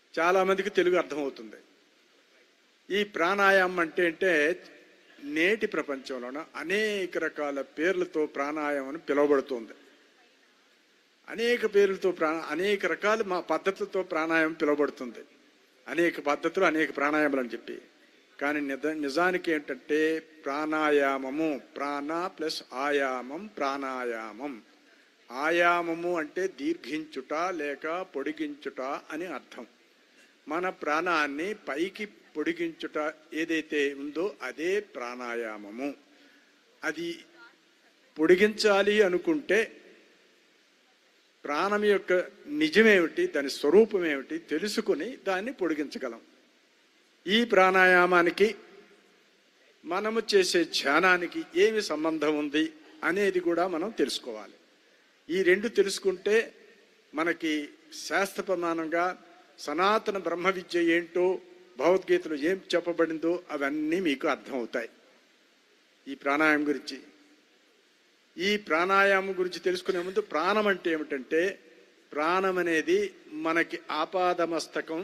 చాలామందికి తెలుగు అర్థమవుతుంది ఈ ప్రాణాయామం అంటే అంటే నేటి ప్రపంచంలోన అనేక రకాల పేర్లతో ప్రాణాయామం అని పిలువబడుతుంది అనేక పేర్లతో ప్రా అనేక రకాల మా పద్ధతులతో ప్రాణాయామం పిలువబడుతుంది అనేక పద్ధతులు అనేక ప్రాణాయామాలు అని చెప్పి కానీ నిజ నిజానికి ఏంటంటే ప్రాణాయామము ప్రాణ ప్లస్ ఆయామం ప్రాణాయామం ఆయామము అంటే దీర్ఘించుట లేక పొడిగించుట అని అర్థం మన ప్రాణాన్ని పైకి పొడిగించుట ఏదైతే ఉందో అదే ప్రాణాయామము అది పొడిగించాలి అనుకుంటే ప్రాణం యొక్క నిజమేమిటి దాని స్వరూపం ఏమిటి తెలుసుకుని దాన్ని పొడిగించగలం ఈ ప్రాణాయామానికి మనము చేసే ధ్యానానికి ఏమి సంబంధం ఉంది అనేది కూడా మనం తెలుసుకోవాలి ఈ రెండు తెలుసుకుంటే మనకి శాస్త్ర ప్రమాణంగా సనాతన బ్రహ్మ విద్య ఏంటో భగవద్గీతలో ఏం చెప్పబడిందో అవన్నీ మీకు అర్థమవుతాయి ఈ ప్రాణాయామం గురించి ఈ ప్రాణాయామం గురించి తెలుసుకునే ముందు ప్రాణం అంటే ఏమిటంటే ప్రాణం అనేది మనకి ఆపాదమస్తకం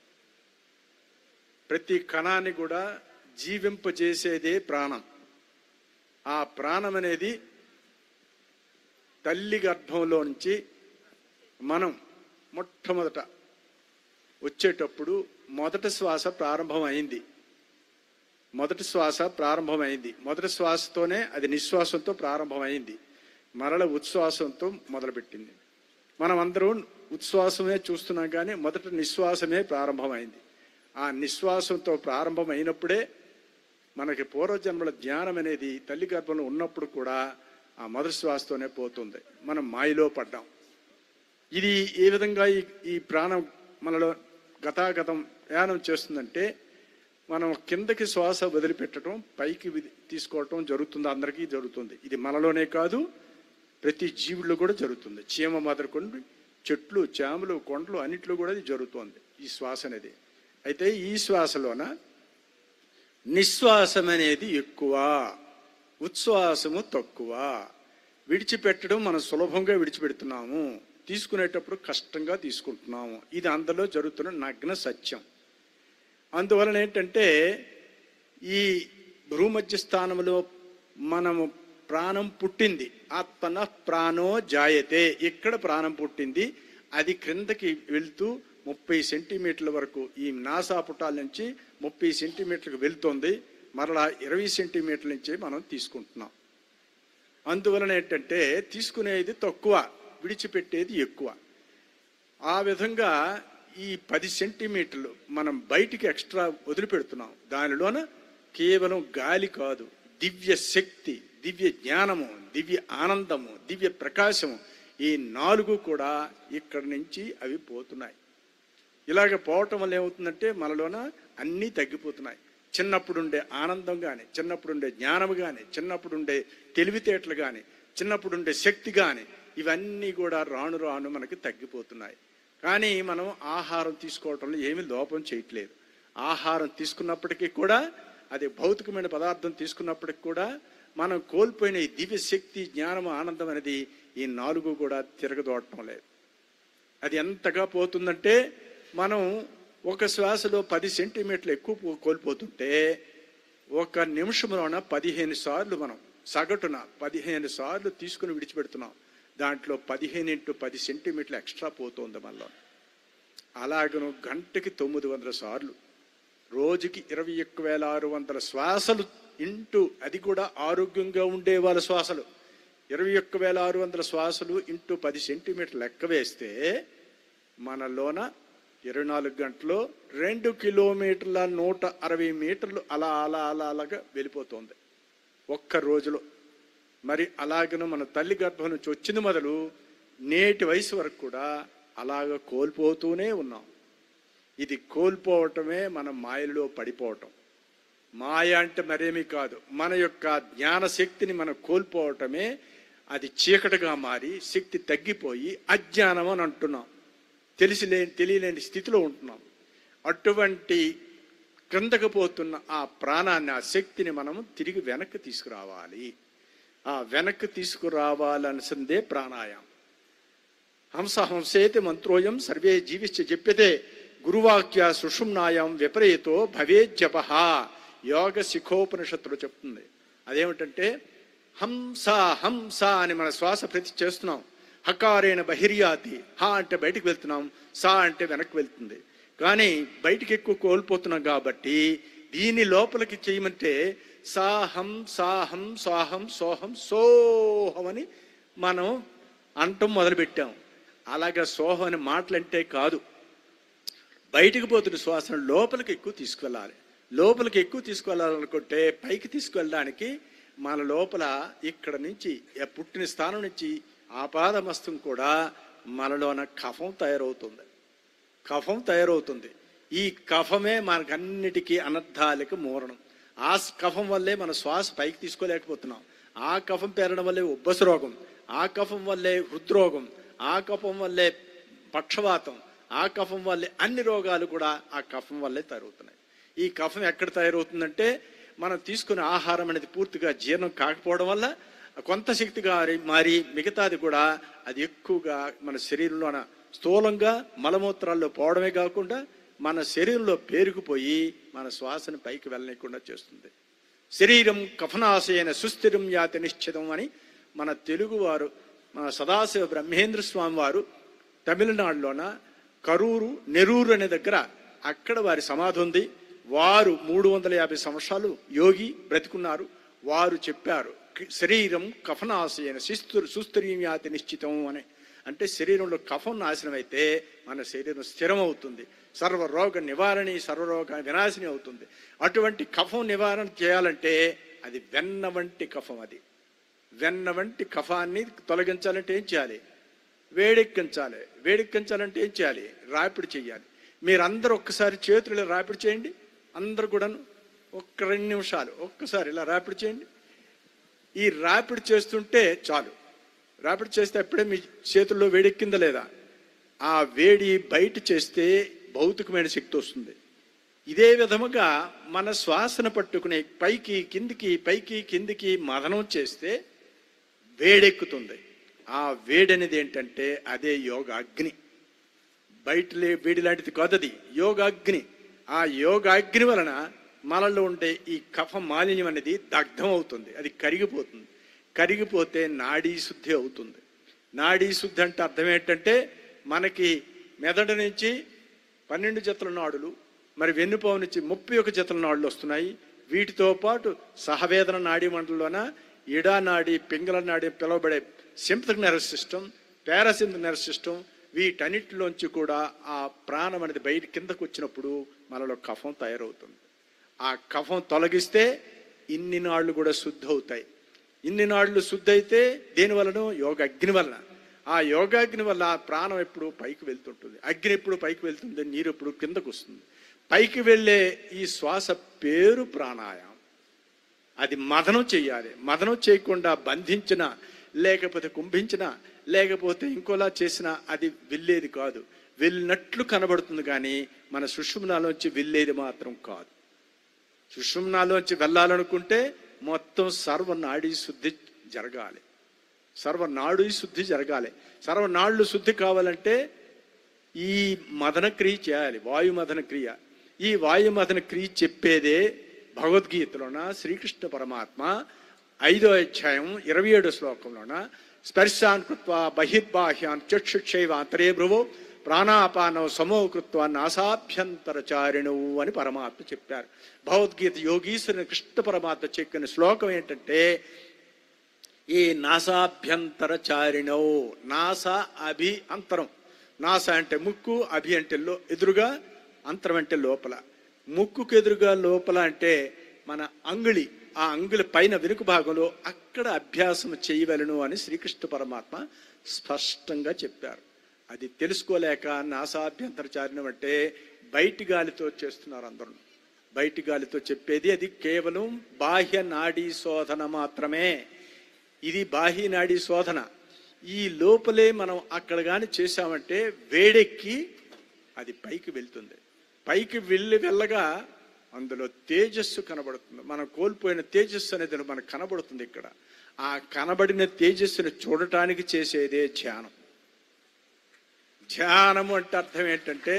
ప్రతి కణాన్ని కూడా జీవింపజేసేదే ప్రాణం ఆ ప్రాణం అనేది తల్లి గర్భంలో నుంచి మనం మొట్టమొదట వచ్చేటప్పుడు మొదటి శ్వాస ప్రారంభమైంది మొదటి శ్వాస ప్రారంభమైంది మొదటి శ్వాసతోనే అది నిశ్వాసంతో ప్రారంభమైంది మరల ఉచ్ఛ్వాసంతో మొదలుపెట్టింది మనం అందరం ఉచ్ఛ్వాసమే చూస్తున్నాం కానీ మొదట నిశ్వాసమే ప్రారంభమైంది ఆ నిశ్వాసంతో ప్రారంభమైనప్పుడే మనకి పూర్వజన్మల జ్ఞానం అనేది తల్లి గర్భంలో ఉన్నప్పుడు కూడా ఆ మొదటి శ్వాసతోనే పోతుంది మనం మాయలో పడ్డాం ఇది ఏ విధంగా ఈ ఈ ప్రాణం మనలో గతాగతం ప్రయాణం చేస్తుందంటే మనం కిందకి శ్వాస వదిలిపెట్టడం పైకి విది- తీసుకోవటం జరుగుతుంది అందరికీ జరుగుతుంది ఇది మనలోనే కాదు ప్రతి జీవుల్లో కూడా జరుగుతుంది చీమ మొదలుకొని చెట్లు చేమలు కొండలు అన్నిట్లో కూడా ఇది జరుగుతోంది ఈ శ్వాస అనేది అయితే ఈ శ్వాసలోన నిశ్వాసం అనేది ఎక్కువ ఉచ్ఛ్వాసము తక్కువ విడిచిపెట్టడం మనం సులభంగా విడిచిపెడుతున్నాము తీసుకునేటప్పుడు కష్టంగా తీసుకుంటున్నాము ఇది అందులో జరుగుతున్న నగ్న సత్యం అందువలన ఏంటంటే ఈ భూమధ్య స్థానంలో మనము ప్రాణం పుట్టింది ఆత్మన ప్రాణో జాయతే ఇక్కడ ప్రాణం పుట్టింది అది క్రిందకి వెళ్తూ ముప్పై సెంటీమీటర్ల వరకు ఈ నాసా పుటాల నుంచి ముప్పై సెంటీమీటర్లకు వెళ్తుంది మరలా ఇరవై సెంటీమీటర్ల నుంచి మనం తీసుకుంటున్నాం అందువలన ఏంటంటే తీసుకునేది తక్కువ విడిచిపెట్టేది ఎక్కువ ఆ విధంగా ఈ పది సెంటీమీటర్లు మనం బయటికి ఎక్స్ట్రా వదిలిపెడుతున్నాం దానిలోన కేవలం గాలి కాదు దివ్య శక్తి దివ్య జ్ఞానము దివ్య ఆనందము దివ్య ప్రకాశము ఈ నాలుగు కూడా ఇక్కడి నుంచి అవి పోతున్నాయి ఇలాగ పోవటం వల్ల ఏమవుతుందంటే మనలోన అన్నీ తగ్గిపోతున్నాయి చిన్నప్పుడు ఉండే ఆనందం కానీ చిన్నప్పుడు ఉండే జ్ఞానం కానీ చిన్నప్పుడు ఉండే తెలివితేటలు కానీ చిన్నప్పుడు ఉండే శక్తి కానీ ఇవన్నీ కూడా రాను రాను మనకి తగ్గిపోతున్నాయి కానీ మనం ఆహారం తీసుకోవటంలో ఏమీ లోపం చేయట్లేదు ఆహారం తీసుకున్నప్పటికీ కూడా అది భౌతికమైన పదార్థం తీసుకున్నప్పటికి కూడా మనం కోల్పోయిన ఈ దివ్య శక్తి జ్ఞానం ఆనందం అనేది ఈ నాలుగు కూడా తిరగదోడటం లేదు అది ఎంతగా పోతుందంటే మనం ఒక శ్వాసలో పది సెంటీమీటర్లు ఎక్కువ పో- కోల్పోతుంటే ఒక నిమిషంలోన పదిహేను సార్లు మనం సగటున పదిహేను సార్లు తీసుకుని విడిచిపెడుతున్నాం దాంట్లో పదిహేను ఇంటూ పది సెంటీమీటర్లు ఎక్స్ట్రా పోతుంది మనలో అలాగను గంటకి తొమ్మిది వందల సార్లు రోజుకి ఇరవై ఒక్క వేల ఆరు వందల శ్వాసలు ఇంటూ అది కూడా ఆరోగ్యంగా ఉండే వాళ్ళ శ్వాసలు ఇరవై ఒక్క వేల ఆరు వందల శ్వాసలు ఇంటూ పది సెంటీమీటర్లు లెక్క వేస్తే మనలోన ఇరవై నాలుగు గంటల్లో రెండు కిలోమీటర్ల నూట అరవై మీటర్లు అలా అలా అలా అలాగా వెళ్ళిపోతుంది ఒక్క రోజులో మరి అలాగను మన తల్లి గర్భం నుంచి వచ్చింది మొదలు నేటి వయసు వరకు కూడా అలాగ కోల్పోతూనే ఉన్నాం ఇది కోల్పోవటమే మన మాయలో పడిపోవటం మాయ అంటే మరేమీ కాదు మన యొక్క జ్ఞాన శక్తిని మనం కోల్పోవటమే అది చీకటిగా మారి శక్తి తగ్గిపోయి అజ్ఞానం అని అంటున్నాం తెలిసి లేని తెలియలేని స్థితిలో ఉంటున్నాం అటువంటి క్రిందకు పోతున్న ఆ ప్రాణాన్ని ఆ శక్తిని మనం తిరిగి వెనక్కి తీసుకురావాలి ఆ వెనక్కి తీసుకురావాలనిసిందే ప్రాణాయామం హంస హంసేతి మంత్రోయం సర్వే జీవించ చెప్పితే గురువాక్య సుషుమ్నాయం విపరీతో భవేజ్జప యోగ శిఖోపనిషత్తులు చెప్తుంది అదేమిటంటే హంస హంస అని మన శ్వాస ప్రతి చేస్తున్నాం హకారేణ బహిర్యాతి హ అంటే బయటికి వెళ్తున్నాం సా అంటే వెనక్కి వెళ్తుంది కానీ బయటికి ఎక్కువ కోల్పోతున్నాం కాబట్టి దీని లోపలికి చేయమంటే సాహం సాహం సాహం సోహం సోహం అని మనం అంటం మొదలుపెట్టాం అలాగా సోహం అని మాటలంటే కాదు బయటికి పోతున్న శ్వాసను లోపలికి ఎక్కువ తీసుకెళ్ళాలి లోపలికి ఎక్కువ తీసుకెళ్ళాలనుకుంటే పైకి తీసుకెళ్ళడానికి మన లోపల ఇక్కడ నుంచి ఆ పుట్టిన స్థానం నుంచి ఆపాదమస్తం కూడా మనలోన కఫం తయారవుతుంది కఫం తయారవుతుంది ఈ కఫమే మనకన్నిటికీ అనర్థాలకు మూరణం ఆ స్- కఫం వల్లే మన శ్వాస పైకి తీసుకోలేకపోతున్నాం ఆ కఫం పెరగడం వల్లే ఉబ్బస రోగం ఆ కఫం వల్లే హృద్రోగం ఆ కఫం వల్లే పక్షవాతం ఆ కఫం వల్లే అన్ని రోగాలు కూడా ఆ కఫం వల్లే తయారవుతున్నాయి ఈ కఫం ఎక్కడ తయారవుతుందంటే మనం తీసుకునే ఆహారం అనేది పూర్తిగా జీర్ణం కాకపోవడం వల్ల కొంత శక్తిగా మారి- మారి మిగతాది కూడా అది ఎక్కువగా మన శరీరంలోన స్థూలంగా మలమూత్రాల్లో పోవడమే కాకుండా మన శరీరంలో పేరుకుపోయి మన శ్వాసను పైకి వెళ్ళనీయకుండా చేస్తుంది శరీరం కఫనాశయన సుస్థిరం యాతి నిశ్చితం అని మన తెలుగువారు మన సదాశివ బ్రహ్మేంద్ర స్వామి వారు తమిళనాడులోన కరూరు నెరూరు అనే దగ్గర అక్కడ వారి సమాధి ఉంది వారు మూడు వందల యాభై సంవత్సరాలు యోగి బ్రతికున్నారు వారు చెప్పారు "కి- శరీరం కఫనాశయన శిస్తు సుస్థిర్యాతి నిశ్చితం అని అంటే శరీరంలో కఫం నాశనం అయితే మన శరీరం స్థిరం అవుతుంది సర్వరోగ నివారణి సర్వరోగ వినాశిని అవుతుంది అటువంటి కఫం నివారణ చేయాలంటే అది వెన్న వంటి కఫం అది వెన్న వంటి కఫాన్ని తొలగించాలంటే ఏం చేయాలి వేడెక్కించాలి వేడెక్కించాలంటే ఏం చేయాలి రాపిడి చేయాలి మీరందరూ ఒక్కసారి చేతులు రాపిడి చేయండి అందరు కూడాను ఒక్క రెండు నిమిషాలు ఒక్కసారి ఇలా రాపిడి చేయండి ఈ రాపిడి చేస్తుంటే చాలు రాపిడి చేస్తే అప్పుడే మీ చేతుల్లో వేడెక్కిందా లేదా ఆ వేడి బయట చేస్తే భౌతికమైన శక్తి వస్తుంది ఇదే విధముగా మన శ్వాసను పట్టుకునే పైకి కిందికి పైకి కిందికి మదనం చేస్తే వేడెక్కుతుంది ఆ వేడి అనేది ఏంటంటే అదే యోగ అగ్ని బయట లే- వేడి లాంటిది కాదు అది యోగాగ్ని ఆ యోగాగ్ని వలన మనలో ఉండే ఈ కఫ మాలిన్యం అనేది దగ్ధం అవుతుంది అది కరిగిపోతుంది కరిగిపోతే నాడీ శుద్ధి అవుతుంది నాడీ శుద్ధి అంటే అర్థం ఏంటంటే మనకి మెదడు నుంచి పన్నెండు జతల నాడులు మరి వెన్నుపావు నుంచి ముప్పై ఒక జతల నాడులు వస్తున్నాయి వీటితో పాటు సహవేదన నాడీ మండలంలోన ఇడా నాడి పింగళ నాడి అని పిలువబడే sympathetic nervous system parasympathetic nervous system వీటన్నిటిలోంచి కూడా ఆ ప్రాణం అనేది బయట కిందకు వచ్చినప్పుడు మనలో కఫం తయారవుతుంది ఆ కఫం తొలగిస్తే ఇన్ని నాళ్ళు కూడా శుద్ధి అవుతాయి ఇన్ని నాళ్ళు శుద్ధి అయితే దేని వలన యోగ అగ్ని వలన ఆ యోగాగ్ని వల్ల ఆ ప్రాణం ఎప్పుడు పైకి వెళ్తుంటుంది అగ్ని ఎప్పుడు పైకి వెళ్తుంది నీరు ఎప్పుడు కిందకు వస్తుంది పైకి వెళ్ళే ఈ శ్వాస పేరు ప్రాణాయామం అది మదనం చేయాలి మదనం చేయకుండా బంధించిన లేకపోతే కుంభించిన లేకపోతే ఇంకోలా చేసినా అది వెళ్ళేది కాదు వెళ్ళినట్లు కనబడుతుంది కానీ మన సుషుమ్నాలోంచి వెళ్ళేది మాత్రం కాదు సుషుమ్నాలోంచి వెళ్ళాలనుకుంటే మొత్తం సర్వనాడీ శుద్ధి జరగాలి సర్వనాడు శుద్ధి జరగాలి సర్వనాళ్ళు శుద్ధి కావాలంటే ఈ మదన క్రియ చేయాలి వాయు మదన క్రియ ఈ వాయు మదన క్రియ చెప్పేదే భగవద్గీతలోన శ్రీకృష్ణ పరమాత్మ ఐదో అధ్యాయం ఇరవై ఏడో శ్లోకంలోన స్పర్శాన్ కృత్వ బహిర్బాహ్యాన్ చక్షుక్షైవ అంతరే భ్రువో ప్రాణాపానవ సమో కృత్వ నాసాభ్యంతరచారిణువు అని పరమాత్మ చెప్పారు భగవద్గీత యోగీశ్వరుని కృష్ణ పరమాత్మ చెప్పిన శ్లోకం ఏంటంటే ఈ నాసాభ్యంతర చారిణో నాస అభి అంతరం నాస అంటే ముక్కు అభి అంటే లో ఎదురుగా అంతరం అంటే లోపల ముక్కుకు ఎదురుగా లోపల అంటే మన అంగుళి ఆ అంగుళి పైన వెనుక భాగంలో అక్కడ అభ్యాసం చేయవలను అని శ్రీకృష్ణ పరమాత్మ స్పష్టంగా చెప్పారు అది తెలుసుకోలేక నాసాభ్యంతర చారిణం అంటే బయటి గాలితో చేస్తున్నారు అందరూ బయటి గాలితో చెప్పేది అది కేవలం బాహ్య నాడీ శోధన మాత్రమే ఇది బాహ్య నాడీ శోధన ఈ లోపలే మనం అక్కడ కానీ చేశామంటే వేడెక్కి అది పైకి వెళ్తుంది పైకి వెళ్ళి వెళ్ళగా అందులో తేజస్సు కనబడుతుంది మనం కోల్పోయిన తేజస్సు అనేది మనకు కనబడుతుంది ఇక్కడ ఆ కనబడిన తేజస్సును చూడటానికి చేసేదే ధ్యానం ధ్యానము అంటే అర్థం ఏంటంటే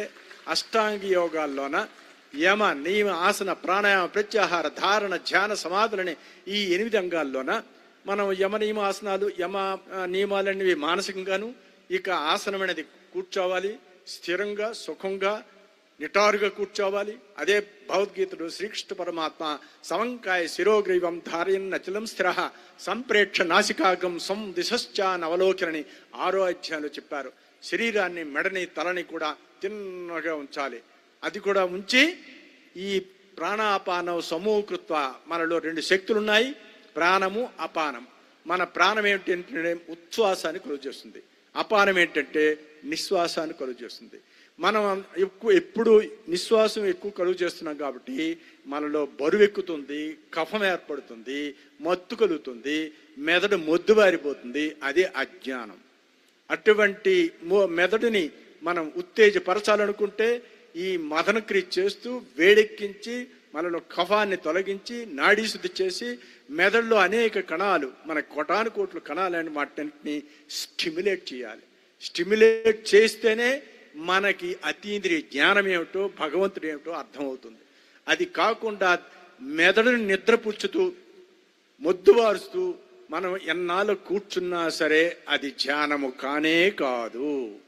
అష్టాంగ యోగాల్లోన యమ నియమ ఆసన ప్రాణాయామ ప్రత్యాహార ధారణ ధ్యాన సమాధులని ఈ ఎనిమిది అంగాల్లోన మనం యమ నియమ ఆసనాలు యమ ఆ, నియమాలనేవి మానసికంగాను ఇక ఆసనం అనేది కూర్చోవాలి స్థిరంగా సుఖంగా నిటారుగా కూర్చోవాలి అదే భగవద్గీతలో శ్రీకృష్ణ పరమాత్మ సవంకాయ శిరోగ్రీవం ధారయన్ అచలం స్థిర సంప్రేక్ష నాసికాగం సం దిశశ్చాన్ అవలోకనని ఆరో అధ్యాయంలో చెప్పారు శరీరాన్ని మెడని తలని కూడా తిన్నగా ఉంచాలి అది కూడా ఉంచి ఈ ప్రాణాపానం సమూహకృత్వ మనలో రెండు శక్తులు ఉన్నాయి ప్రాణము అపానం మన ప్రాణం ఏంటంటే ఉచ్ఛ్వాసాన్ని కలుగు చేస్తుంది అపానం ఏంటంటే నిశ్వాసాన్ని కలుగు చేస్తుంది మనం ఎక్కువ ఎప్పుడు నిశ్వాసం ఎక్కువ కలుగు చేస్తున్నాం కాబట్టి మనలో బరువు ఎక్కుతుంది కఫం ఏర్పడుతుంది మత్తు కలుగుతుంది మెదడు మొద్దుబారిపోతుంది అదే అజ్ఞానం అటువంటి మో- మెదడుని మనం ఉత్తేజపరచాలనుకుంటే ఈ మదన క్రియ చేస్తూ వేడెక్కించి మనలో కఫాన్ని తొలగించి నాడీ శుద్ధి చేసి మెదడులో అనేక కణాలు మన కోటాను కోట్ల కణాలని వాటిని స్టిమ్యులేట్ చేయాలి స్టిమ్యులేట్ చేస్తేనే మనకి అతీంద్రియ జ్ఞానం ఏమిటో భగవంతుడు ఏమిటో అర్థమవుతుంది అది కాకుండా మెదడుని నిద్రపుచ్చుతూ మొద్దువారుస్తూ మనం ఎన్నాళ్ళు కూర్చున్నా సరే అది ధ్యానము కానే కాదు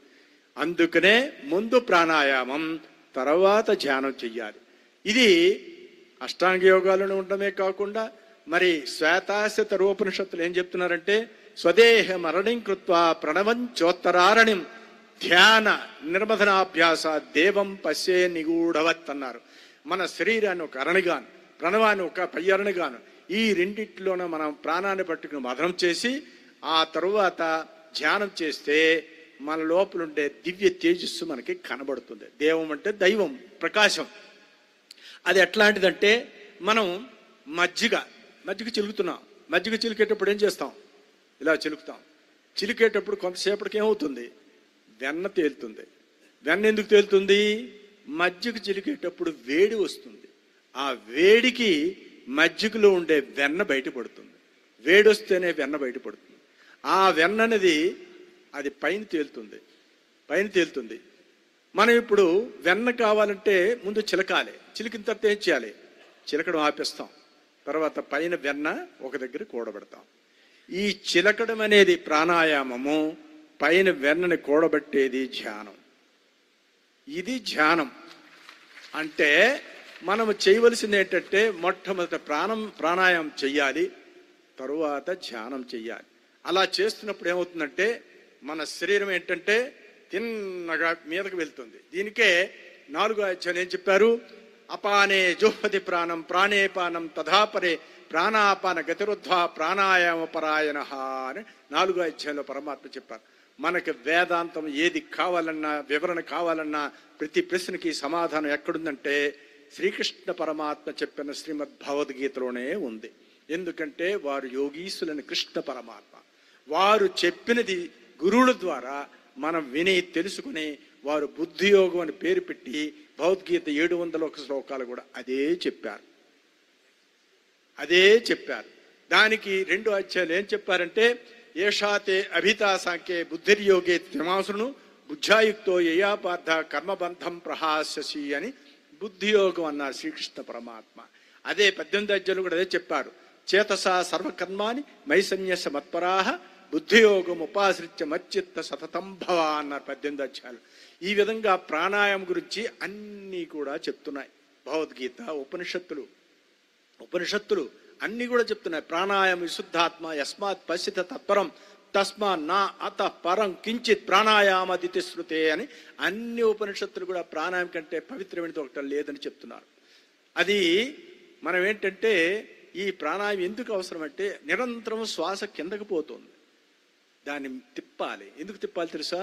అందుకనే ముందు ప్రాణాయామం తర్వాత ధ్యానం చెయ్యాలి ఇది అష్టాంగ యోగాలను ఉండడమే కాకుండా మరి శ్వేతాశత రూపనిషత్తులు ఏం చెప్తున్నారంటే స్వదేహ మరణిం కృత్వా ప్రణవం చోత్తరారణిం ధ్యాన నిర్మధనాభ్యాస దేవం పశ్యే నిగూఢవత్ అన్నారు మన శరీరాన్ని ఒక అరణిగాను ప్రణవాన్ని ఒక పయ్యరణిగాను ఈ రెండిట్లోన మనం ప్రాణాన్ని పట్టుకుని మదనం చేసి ఆ తరువాత ధ్యానం చేస్తే మన లోపల ఉండే దివ్య తేజస్సు మనకి కనబడుతుంది దేవం అంటే దైవం ప్రకాశం అది ఎట్లాంటిదంటే మనం మజ్జిగ మజ్జిగ చిలుకుతున్నాం మజ్జిగ చిలికేటప్పుడు ఏం చేస్తాం ఇలా చిలుకుతాం చిలికేటప్పుడు కొంతసేపటికి ఏమవుతుంది వెన్న తేలుతుంది వెన్న ఎందుకు తేలుతుంది మజ్జిగ చిలికేటప్పుడు వేడి వస్తుంది ఆ వేడికి మజ్జిగలో ఉండే వెన్న బయటపడుతుంది వేడి వస్తేనే వెన్న బయటపడుతుంది ఆ వెన్న అనేది అది పైన తేలుతుంది పైన తేలుతుంది మనం ఇప్పుడు వెన్న కావాలంటే ముందు చిలకాలి చిలికిన తర్వాత ఏం చేయాలి చిలకడం ఆపేస్తాం తర్వాత పైన వెన్న ఒక దగ్గర కూడబెడతాం ఈ చిలకడం అనేది ప్రాణాయామము పైన వెన్నని కూడబెట్టేది ధ్యానం ఇది ధ్యానం అంటే మనము చేయవలసింది ఏంటంటే మొట్టమొదట ప్రాణం ప్రాణాయామం చెయ్యాలి తరువాత ధ్యానం చెయ్యాలి అలా చేస్తున్నప్పుడు ఏమవుతుందంటే మన శరీరం ఏంటంటే తిన్నగా మీదకు వెళ్తుంది దీనికే నాలుగో అధ్యాయం ఏం చెప్పారు అపానే జోహతి ప్రాణం ప్రాణేపానం తథాపరే ప్రాణాపాన గతిరుద్ధ్వ ప్రాణాయామ పరాయణ అని నాలుగో అధ్యాయంలో పరమాత్మ చెప్పారు మనకి వేదాంతం ఏది కావాలన్నా వివరణ కావాలన్నా ప్రతి ప్రశ్నకి సమాధానం ఎక్కడుందంటే శ్రీకృష్ణ పరమాత్మ చెప్పిన శ్రీమద్ భగవద్గీతలోనే ఉంది ఎందుకంటే వారు యోగీసులని కృష్ణ పరమాత్మ వారు చెప్పినది గురువుల ద్వారా మనం విని తెలుసుకుని వారు బుద్ధియోగం అని పేరు పెట్టి భగవద్గీత ఏడు వందల ఒక శ్లోకాలు కూడా అదే చెప్పారు అదే చెప్పారు దానికి రెండు అధ్యాయులు ఏం చెప్పారంటే ఏషాతే అభితా సాంఖ్యే బుద్ధిర్యోగే త్రిమాసును బుద్ధ్యాయుక్తో యయాపార్థ కర్మబంధం ప్రహాస్యసి అని బుద్ధియోగం అన్నారు శ్రీకృష్ణ పరమాత్మ అదే పద్దెనిమిది అధ్యాయులు కూడా అదే చెప్పారు చేతసా సర్వకర్మాని మైసన్యస మత్పరాహ బుద్ధియోగం ఉపాశ్రిత్య మచ్చిత్త సతతం భవ అన్నారు పద్దెనిమిది అధ్యాయులు ఈ విధంగా ప్రాణాయామం గురించి అన్నీ కూడా చెప్తున్నాయి భగవద్గీత ఉపనిషత్తులు ఉపనిషత్తులు అన్ని కూడా చెప్తున్నాయి ప్రాణాయామ విశుద్ధాత్మ యస్మాత్ పశ్చిత తత్పరం తస్మా నా అత పరం కించిత్ ప్రాణాయామదితి శృతే అని అన్ని ఉపనిషత్తులు కూడా ప్రాణాయామం కంటే పవిత్రమైనది ఒకటి లేదని చెప్తున్నారు అది మనం ఏంటంటే ఈ ప్రాణాయామం ఎందుకు అవసరం అంటే నిరంతరం శ్వాస కిందకు పోతుంది దాన్ని తిప్పాలి ఎందుకు తిప్పాలి తెలుసా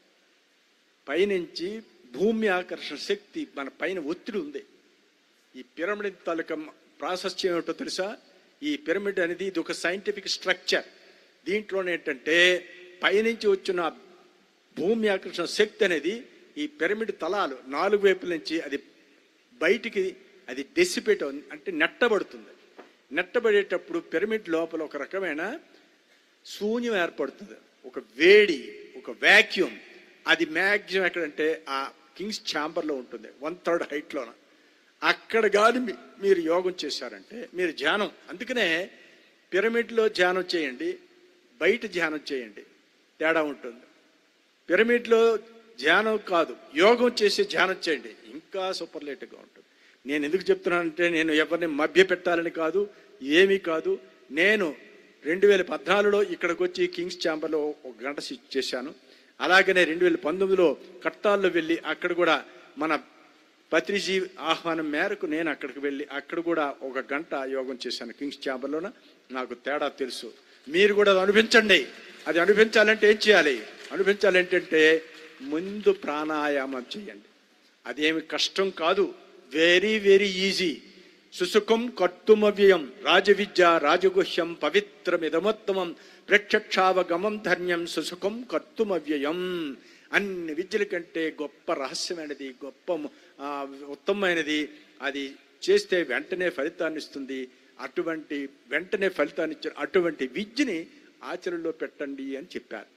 పైనుంచి భూమి ఆకర్షణ శక్తి మన పైన ఒత్తిడి ఉంది ఈ పిరమిడ్ తాలూకా ప్రాశస్త్యం ఏమిటో తెలుసా ఈ పిరమిడ్ అనేది ఇది ఒక సైంటిఫిక్ స్ట్రక్చర్ దీంట్లో ఏంటంటే పైనుంచి వచ్చిన భూమి ఆకర్షణ శక్తి అనేది ఈ పిరమిడ్ తలాలు నాలుగు వైపుల నుంచి అది బయటికి అది డెసిపేట్ అంటే నెట్టబడుతుంది నెట్టబడేటప్పుడు పిరమిడ్ లోపల ఒక రకమైన శూన్యం ఏర్పడుతుంది ఒక వేడి ఒక వ్యాక్యూమ్ అది మ్యాక్సిమం ఎక్కడంటే ఆ కింగ్స్ ఛాంబర్లో ఉంటుంది వన్ థర్డ్ హైట్లోన అక్కడ కానీ మీ- మీరు యోగం చేశారంటే మీరు ధ్యానం అందుకనే పిరమిడ్లో ధ్యానం చేయండి బయట ధ్యానం చేయండి తేడా ఉంటుంది పిరమిడ్లో ధ్యానం కాదు యోగం చేసి ధ్యానం చేయండి ఇంకా సూపర్లేట్గా ఉంటుంది నేను ఎందుకు చెప్తున్నానంటే నేను ఎవరిని మభ్య పెట్టాలని కాదు ఏమీ కాదు నేను రెండు వేల పద్నాలుగులో ఇక్కడికి వచ్చి కింగ్స్ ఛాంబర్లో ఒక గంట సి- చేశాను అలాగనే రెండు వేల పంతొమ్మిదిలో కట్టాల్లో వెళ్ళి అక్కడ కూడా మన పత్రిజీ ఆహ్వానం మేరకు నేను అక్కడికి వెళ్ళి అక్కడ కూడా ఒక గంట యోగం చేశాను కింగ్స్ ఛాంబర్లోన నాకు తేడా తెలుసు మీరు కూడా అది అనిపించండి అది అనిపించాలంటే ఏం చేయాలి అనిపించాలంటే ముందు ప్రాణాయామం చేయండి అదేమి కష్టం కాదు వెరీ వెరీ ఈజీ సుసుఖం కర్తుమవ్యయం రాజవిద్య రాజగుహ్యం పవిత్రమిదమోత్తమం ప్రత్యక్షావగమం ధన్యం సుసుఖం కర్తుమవ్యయం అన్ని విద్యల కంటే గొప్ప రహస్యమైనది గొప్ప ఆ, ఉత్తమమైనది అది చేస్తే వెంటనే ఫలితాన్ని ఇస్తుంది అటువంటి వెంటనే ఫలితాన్ని ఇచ్చే అటువంటి విద్యని ఆచరణలో పెట్టండి అని చెప్పారు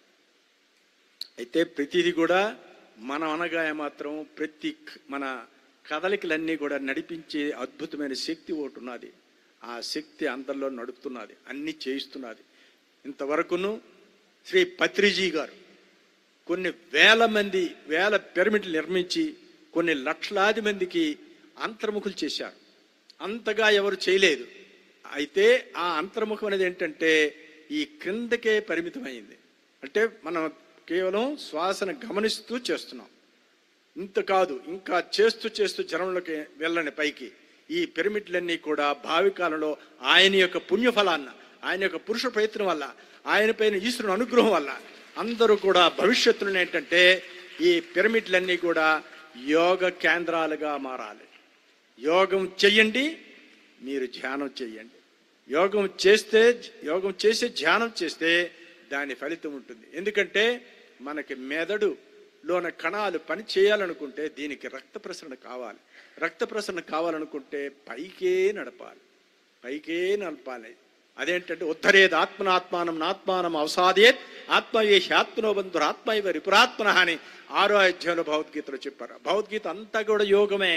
అయితే ప్రతిదీ కూడా మనం అనగా మాత్రం ప్రతి క- మన కదలికలన్నీ కూడా నడిపించే అద్భుతమైన శక్తి ఒకటి ఉన్నది ఆ శక్తి అందరిలో నడుపుతున్నది అన్ని చేయిస్తున్నది ఇంతవరకును శ్రీ పత్రిజీ గారు కొన్ని వేల మంది వేల పిరమిడ్లు నిర్మించి కొన్ని లక్షలాది మందికి అంతర్ముఖులు చేశారు అంతగా ఎవరు చేయలేదు అయితే ఆ అంతర్ముఖం అనేది ఏంటంటే ఈ క్రిందకే పరిమితమైంది అంటే మనం కేవలం శ్వాసను గమనిస్తూ చేస్తున్నాం ఇంత కాదు ఇంకా చేస్తూ చేస్తూ జనంలోకి వెళ్ళని పైకి ఈ పిరమిడ్లన్నీ కూడా భావి కాలంలో ఆయన యొక్క పుణ్యఫలాన్న ఆయన యొక్క పురుష ప్రయత్నం వల్ల ఆయన పైన ఈశ్వరుని అనుగ్రహం వల్ల అందరూ కూడా భవిష్యత్తులో ఏంటంటే ఈ పిరమిడ్లన్నీ కూడా యోగ కేంద్రాలుగా మారాలి యోగం చెయ్యండి మీరు ధ్యానం చెయ్యండి యోగం చేస్తే యోగం చేసి ధ్యానం చేస్తే దాని ఫలితం ఉంటుంది ఎందుకంటే మనకి మెదడు లోన కణాలు పని చేయాలనుకుంటే దీనికి రక్త ప్రసరణ కావాలి రక్త ప్రసరణ కావాలనుకుంటే పైకే నడపాలి పైకే నడపాలి అదేంటంటే ఉద్ధరేది ఆత్మనాత్మానం నాత్మానం అవసాదేత్ ఆత్మయేషి ఆత్మనో బంధురు ఆత్మ ఇవ రిపురాత్మన అని ఆరో అధ్యాయంలో భగవద్గీతలో చెప్పారు భగవద్గీత అంతా కూడా యోగమే